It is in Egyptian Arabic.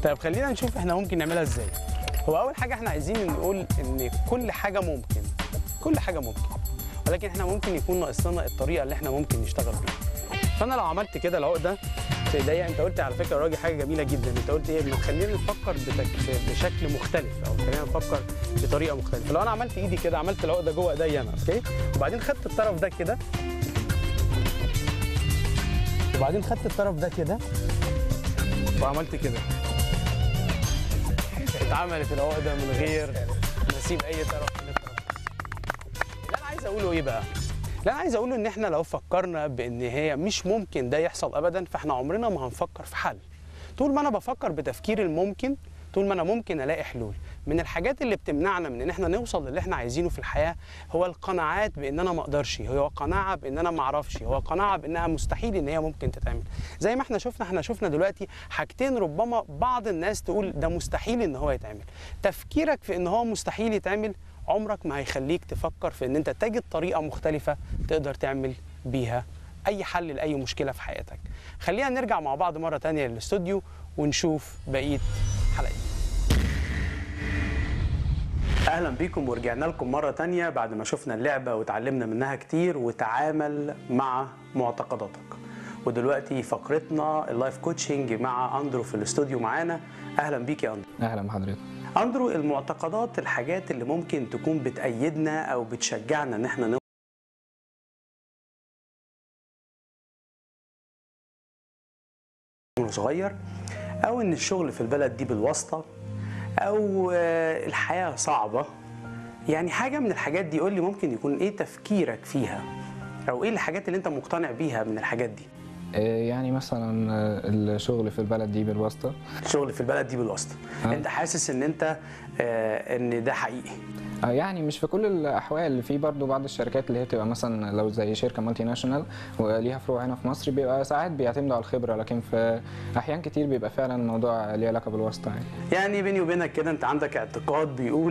طيب خلينا نشوف احنا ممكن نعملها ازاي هو اول حاجه احنا عايزين نقول ان كل حاجه ممكن كل حاجه ممكن ولكن احنا ممكن يكون ناقص لنا الطريقه اللي احنا ممكن نشتغل بيها فانا لو عملت كده العقده في ايديا انت قلت على فكره يا راجل حاجه جميله جدا انت قلت ايه ما خلينا نفكر بتك... بشكل مختلف او خلينا نفكر بطريقه مختلفه لو انا عملت ايدي كده عملت العقده جوه ايديا انا اوكي وبعدين خدت الطرف ده كده وبعدين خدت الطرف ده كده وعملت كده اتعملت العقده من غير ما اسيب اي طرف من الطرف اللي انا عايز اقوله ايه بقى اللي انا عايز اقوله ان احنا لو فكرنا بان هي مش ممكن ده يحصل ابدا فاحنا عمرنا ما هنفكر في حل طول ما انا بفكر بتفكير الممكن طول ما انا ممكن الاقي حلول من الحاجات اللي بتمنعنا من ان احنا نوصل للي احنا عايزينه في الحياه هو القناعات بان انا ما اقدرش هو قناعه بان انا ما اعرفش هو قناعه بانها مستحيل ان هي ممكن تتعمل زي ما احنا شفنا احنا شفنا دلوقتي حاجتين ربما بعض الناس تقول ده مستحيل ان هو يتعمل تفكيرك في ان هو مستحيل يتعمل عمرك ما هيخليك تفكر في ان انت تجد طريقه مختلفه تقدر تعمل بيها اي حل لاي مشكله في حياتك خلينا نرجع مع بعض مره تانية للاستوديو ونشوف بقيه حلقتنا اهلا بيكم ورجعنا لكم مره تانية بعد ما شفنا اللعبه وتعلمنا منها كتير وتعامل مع معتقداتك ودلوقتي فقرتنا اللايف كوتشنج مع اندرو في الاستوديو معانا اهلا بيك يا اندرو اهلا بحضرتك اندرو المعتقدات الحاجات اللي ممكن تكون بتأيدنا او بتشجعنا ان احنا نوصل صغير او ان الشغل في البلد دي بالواسطه او آه، الحياه صعبه يعني حاجه من الحاجات دي قول لي ممكن يكون ايه تفكيرك فيها او ايه الحاجات اللي انت مقتنع بيها من الحاجات دي آه، يعني مثلا آه، الشغل في البلد دي بالواسطه الشغل في البلد دي بالواسطه آه. انت حاسس ان انت آه، ان ده حقيقي آه، يعني مش في كل الاحوال في برضو بعض الشركات اللي هي بتبقى مثلا لو زي شركه مالتي ناشونال وليها فروع هنا في مصر بيبقى ساعات بيعتمدوا على الخبره لكن في احيان كتير بيبقى فعلا الموضوع ليه علاقه بالواسطه يعني يعني بيني وبينك كده انت عندك اعتقاد بيقول